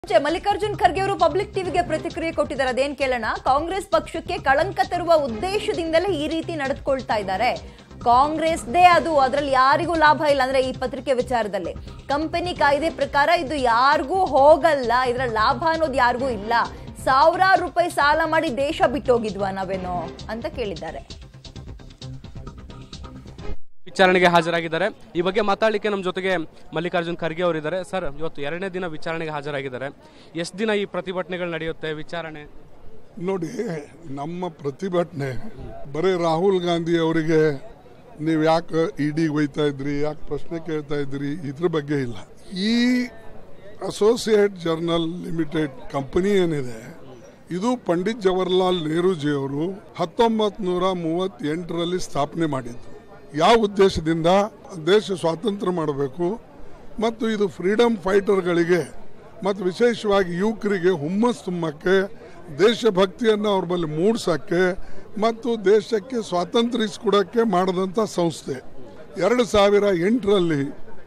ಮುಂಚೆ ಮಲ್ಲಿಕಾರ್ಜುನ್ ಖರ್ಗೆ ಅವರು ಪಬ್ಲಿಕ್ ಟಿವಿಗೆ ಪ್ರತಿಕ್ರಿಯೆ ಕೊಟ್ಟಿದ್ದಾರೆ ಅದೇನ್ ಕೇಳೋಣ ಕಾಂಗ್ರೆಸ್ ಪಕ್ಷಕ್ಕೆ ಕಳಂಕ ತರುವ ಉದ್ದೇಶದಿಂದಲೇ ಈ ರೀತಿ ನಡೆದುಕೊಳ್ತಾ ಇದ್ದಾರೆ ಕಾಂಗ್ರೆಸ್ದೇ ಅದು ಅದರಲ್ಲಿ ಯಾರಿಗೂ ಲಾಭ ಇಲ್ಲ ಅಂದ್ರೆ ಈ ಪತ್ರಿಕೆ ವಿಚಾರದಲ್ಲಿ ಕಂಪನಿ ಕಾಯ್ದೆ ಪ್ರಕಾರ ಇದು ಯಾರಿಗೂ ಹೋಗಲ್ಲ ಇದರ ಲಾಭ ಅನ್ನೋದು ಯಾರಿಗೂ ಇಲ್ಲ ಸಾವಿರಾರು ರೂಪಾಯಿ ಸಾಲ ಮಾಡಿ ದೇಶ ಬಿಟ್ಟೋಗಿದ್ವಾ ನಾವೇನೋ ಅಂತ ಕೇಳಿದ್ದಾರೆ ವಿಚಾರಣೆಗೆ ಹಾಜರಾಗಿದ್ದಾರೆ ಈ ಬಗ್ಗೆ ಮಾತಾಡಲಿಕ್ಕೆ ನಮ್ಮ ಜೊತೆಗೆ ಮಲ್ಲಿಕಾರ್ಜುನ್ ಖರ್ಗೆ ಅವರಿದ್ದಾರೆ ಸರ್ ಇವತ್ತು ಎರಡನೇ ದಿನ ವಿಚಾರಣೆಗೆ ಹಾಜರಾಗಿದ್ದಾರೆ ಎಷ್ಟು ದಿನ ಈ ಪ್ರತಿಭಟನೆಗಳು ನಡೆಯುತ್ತೆ ವಿಚಾರಣೆ ನೋಡಿ ನಮ್ಮ ಪ್ರತಿಭಟನೆ ಬರೀ ರಾಹುಲ್ ಗಾಂಧಿ ಅವರಿಗೆ ನೀವು ಯಾಕೆ ಇಡಿಗೆ ಒಯ್ತಾ ಇದ್ರಿ ಯಾಕೆ ಪ್ರಶ್ನೆ ಕೇಳ್ತಾ ಇದ್ರಿ ಇದ್ರ ಬಗ್ಗೆ ಇಲ್ಲ ಈ ಅಸೋಸಿಯೇಟ್ ಜರ್ನಲ್ ಲಿಮಿಟೆಡ್ ಕಂಪನಿ ಏನಿದೆ ಇದು ಪಂಡಿತ್ ಜವಾಹರ್ಲಾಲ್ ನೆಹರೂಜಿ ಅವರು ಹತ್ತೊಂಬತ್ತು ನೂರ ಮೂವತ್ತೆಂಟರಲ್ಲಿ ಸ್ಥಾಪನೆ ಮಾಡಿದ್ದು ಯಾವ ಉದ್ದೇಶದಿಂದ ದೇಶ ಸ್ವಾತಂತ್ರ್ಯ ಮಾಡಬೇಕು ಮತ್ತು ಇದು ಫ್ರೀಡಮ್ ಫೈಟರ್ಗಳಿಗೆ ಮತ್ತು ವಿಶೇಷವಾಗಿ ಯುವಕರಿಗೆ ಹುಮ್ಮಸ್ ತುಂಬಕ್ಕೆ ದೇಶಭಕ್ತಿಯನ್ನು ಅವ್ರ ಬಳಿ ಮೂಡ್ಸಕ್ಕೆ ಮತ್ತು ದೇಶಕ್ಕೆ ಸ್ವಾತಂತ್ರ್ಯ ಇಸ್ಕೊಡಕ್ಕೆ ಮಾಡಿದಂಥ ಸಂಸ್ಥೆ ಎರಡು ಸಾವಿರ ಎಂಟರಲ್ಲಿ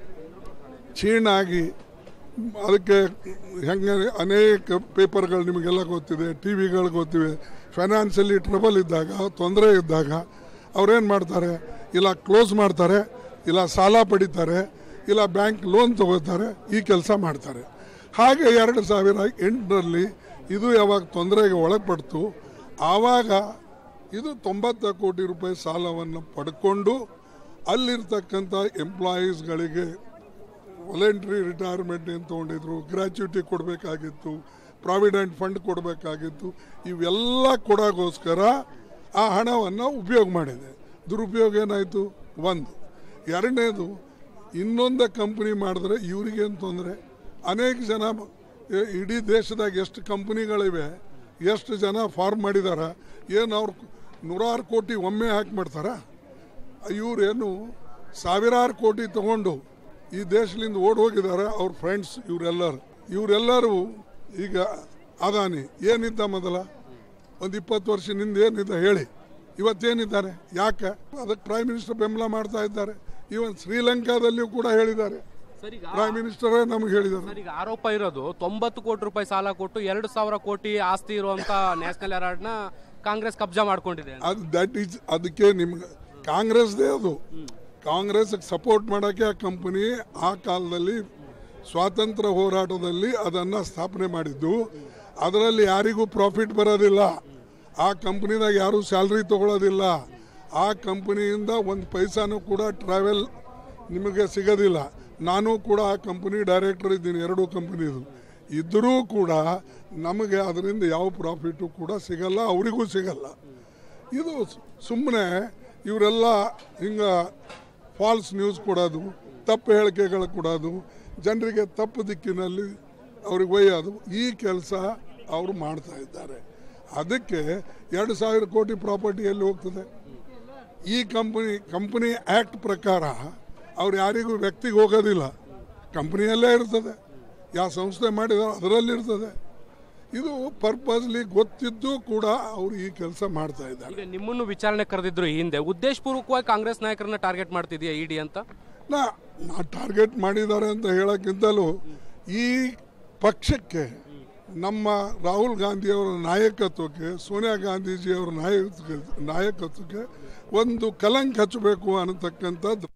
ಚೀಣಾಗಿ ಅದಕ್ಕೆ ಹೆಂಗೆ ಅನೇಕ ಪೇಪರ್ಗಳು ನಿಮಗೆಲ್ಲ ಗೊತ್ತಿದೆ ಟಿ ವಿಗಳು ಗೊತ್ತಿವೆ ಫೈನಾನ್ಷಿಯಲಿ ಟ್ರಬಲ್ ಇದ್ದಾಗ ತೊಂದರೆ ಇದ್ದಾಗ ಅವ್ರೇನು ಮಾಡ್ತಾರೆ ಇಲ್ಲ ಕ್ಲೋಸ್ ಮಾಡ್ತಾರೆ ಇಲ್ಲ ಸಾಲ ಪಡಿತಾರೆ ಇಲ್ಲ ಬ್ಯಾಂಕ್ ಲೋನ್ ತಗೋತಾರೆ ಈ ಕೆಲಸ ಮಾಡ್ತಾರೆ ಹಾಗೆ ಎರಡು ಸಾವಿರ ಎಂಟರಲ್ಲಿ ಇದು ಯಾವಾಗ ತೊಂದರೆಗೆ ಒಳಪಡ್ತು ಆವಾಗ ಇದು ತೊಂಬತ್ತು ಕೋಟಿ ರೂಪಾಯಿ ಸಾಲವನ್ನು ಪಡ್ಕೊಂಡು ಅಲ್ಲಿರ್ತಕ್ಕಂಥ ಎಂಪ್ಲಾಯೀಸ್ಗಳಿಗೆ ವಾಲಂಟ್ರಿ ರಿಟೈರ್ಮೆಂಟ್ ಏನು ತೊಗೊಂಡಿದ್ರು ಗ್ರ್ಯಾಚ್ಯುಟಿ ಕೊಡಬೇಕಾಗಿತ್ತು ಪ್ರಾವಿಡೆಂಟ್ ಫಂಡ್ ಕೊಡಬೇಕಾಗಿತ್ತು ಇವೆಲ್ಲ ಕೊಡೋಗೋಸ್ಕರ ಆ ಹಣವನ್ನು ಉಪಯೋಗ ಮಾಡಿದೆ ದುರುಪಯೋಗ ಏನಾಯಿತು ಒಂದು ಎರಡನೇದು ಇನ್ನೊಂದು ಕಂಪ್ನಿ ಮಾಡಿದ್ರೆ ಇವ್ರಿಗೇನು ತೊಂದರೆ ಅನೇಕ ಜನ ಎ- ಇಡೀ ದೇಶದಾಗ ಎಷ್ಟು ಕಂಪ್ನಿಗಳಿವೆ ಎಷ್ಟು ಜನ ಫಾರ್ಮ್ ಮಾಡಿದಾರ ಏನು ಅವ್ರು ನೂರಾರು ಕೋಟಿ ಒಮ್ಮೆ ಹಾಕಿ ಮಾಡ್ತಾರ ಇವರೇನು ಸಾವಿರಾರು ಕೋಟಿ ತಗೊಂಡು ಈ ದೇಶದಿಂದ ಓಡ್ ಹೋಗಿದ್ದಾರೆ ಅವ್ರ ಫ್ರೆಂಡ್ಸ್ ಇವರೆಲ್ಲರೂ ಇವರೆಲ್ಲರೂ ಈಗ ಅದಾನಿ ಏನಿದ್ದ ಮೊದಲ ಒಂದು ಇಪ್ಪತ್ತು ವರ್ಷದಿಂದ ಏನಿದ್ದ ಹೇಳಿ ಇವತ್ತೇನಿದ್ದಾರೆ ಯಾಕೆ ಅದಕ್ಕೆ ಪ್ರೈಮ್ ಮಿನಿಸ್ಟರ್ ಬೆಂಬಲ ಮಾಡ್ತಾ ಇದ್ದಾರೆ ಇವನ್ ಶ್ರೀಲಂಕಾದಲ್ಲಿಯೂ ಕೂಡ ಹೇಳಿದ್ದಾರೆ ಸರ್ ಈಗ ಪ್ರೈಮ್ ಮಿನಿಸ್ಟರೇ ನಮಗೆ ಹೇಳಿದ್ದಾರೆ ಸರ್ ಈಗ ಆರೋಪ ಇರೋದು ತೊಂಬತ್ತು ಕೋಟಿ ರೂಪಾಯಿ ಸಾಲ ಕೊಟ್ಟು ಎರಡು ಸಾವಿರ ಕೋಟಿ ಆಸ್ತಿ ಇರುವಂತ ನ್ಯಾಷನಲ್ ಹೆರಾಲ್ಡ್ನ ಕಾಂಗ್ರೆಸ್ ಕಬ್ಜಾ ಮಾಡ್ಕೊಂಡಿದೆ ಅಂತ. ಅದು ದಟ್ ಈಸ್ ಅದಕ್ಕೆ ನಿಮ್ಗೆ ಕಾಂಗ್ರೆಸ್ದೇ ಅದು ಕಾಂಗ್ರೆಸ್ ಸಪೋರ್ಟ್ ಮಾಡೋಕ್ಕೆ ಆ ಕಂಪನಿ ಆ ಕಾಲದಲ್ಲಿ ಸ್ವಾತಂತ್ರ್ಯ ಹೋರಾಟದಲ್ಲಿ ಅದನ್ನು ಸ್ಥಾಪನೆ ಮಾಡಿದ್ದು ಅದರಲ್ಲಿ ಯಾರಿಗೂ ಪ್ರಾಫಿಟ್ ಬರೋದಿಲ್ಲ ಆ ಕಂಪನಿದಾಗ ಯಾರೂ ಸ್ಯಾಲ್ರಿ ತಗೊಳ್ಳೋದಿಲ್ಲ ಆ ಕಂಪನಿಯಿಂದ ಒಂದು ಪೈಸಾನು ಕೂಡ ಟ್ರಾವೆಲ್ ನಿಮಗೆ ಸಿಗೋದಿಲ್ಲ ನಾನು ಕೂಡ ಆ ಕಂಪನಿ ಡೈರೆಕ್ಟರ್ ಇದ್ದೀನಿ ಎರಡೂ ಕಂಪನಿದು ಇದ್ದರೂ ಕೂಡ ನಮಗೆ ಅದರಿಂದ ಯಾವ ಪ್ರಾಫಿಟು ಕೂಡ ಸಿಗಲ್ಲ ಅವರಿಗೂ ಸಿಗಲ್ಲ ಇದು ಸುಮ್ಮನೆ ಇವರೆಲ್ಲ ಹಿಂಗೆ ಫಾಲ್ಸ್ ನ್ಯೂಸ್ ಕೊಡೋದು ತಪ್ಪು ಹೇಳಿಕೆಗಳು ಕೊಡೋದು ಜನರಿಗೆ ತಪ್ಪು ದಿಕ್ಕಿನಲ್ಲಿ ಅವ್ರಿಗೆ ಒಯ್ಯೋದು ಈ ಕೆಲಸ ಅವರು ಮಾಡ್ತಾ ಇದ್ದಾರೆ ಅದಕ್ಕೆ ಎರಡು ಸಾವಿರ ಕೋಟಿ ಪ್ರಾಪರ್ಟಿ ಎಲ್ಲಿ ಹೋಗ್ತದೆ ಈ ಕಂಪನಿ ಕಂಪನಿ ಆ್ಯಕ್ಟ್ ಪ್ರಕಾರ ಅವ್ರು ಯಾರಿಗೂ ವ್ಯಕ್ತಿಗೆ ಹೋಗೋದಿಲ್ಲ ಕಂಪನಿಯಲ್ಲೇ ಇರ್ತದೆ ಯಾವ ಸಂಸ್ಥೆ ಮಾಡಿದಾರೋ ಅದರಲ್ಲಿ ಇರ್ತದೆ ಇದು ಪರ್ಪಸ್ಲಿ ಗೊತ್ತಿದ್ದು ಕೂಡ ಅವರು ಈ ಕೆಲಸ ಮಾಡ್ತಾ ಇದ್ದಾರೆ ಈಗ ನಿಮ್ಮನ್ನು ವಿಚಾರಣೆ ಕರೆದಿದ್ರು ಈ ಹಿಂದೆ ಉದ್ದೇಶಪೂರ್ವಕವಾಗಿ ಕಾಂಗ್ರೆಸ್ ನಾಯಕರನ್ನ ಟಾರ್ಗೆಟ್ ಮಾಡ್ತಿದ್ಯಾ ಇಡಿ ಅಂತ ನಾ ನಾ ಟಾರ್ಗೆಟ್ ಮಾಡಿದ್ದಾರೆ ಅಂತ ಹೇಳೋಕ್ಕಿಂತಲೂ ಈ ಪಕ್ಷಕ್ಕೆ ನಮ್ಮ ರಾಹುಲ್ ಗಾಂಧಿಯವರ ನಾಯಕತ್ವಕ್ಕೆ ಸೋನಿಯಾ ಗಾಂಧೀಜಿಯವರ ನಾಯಕ ನಾಯಕತ್ವಕ್ಕೆ ಒಂದು ಕಲಂಕ ಹಚ್ಚಬೇಕು ಅನ್ನತಕ್ಕಂಥದ್ದು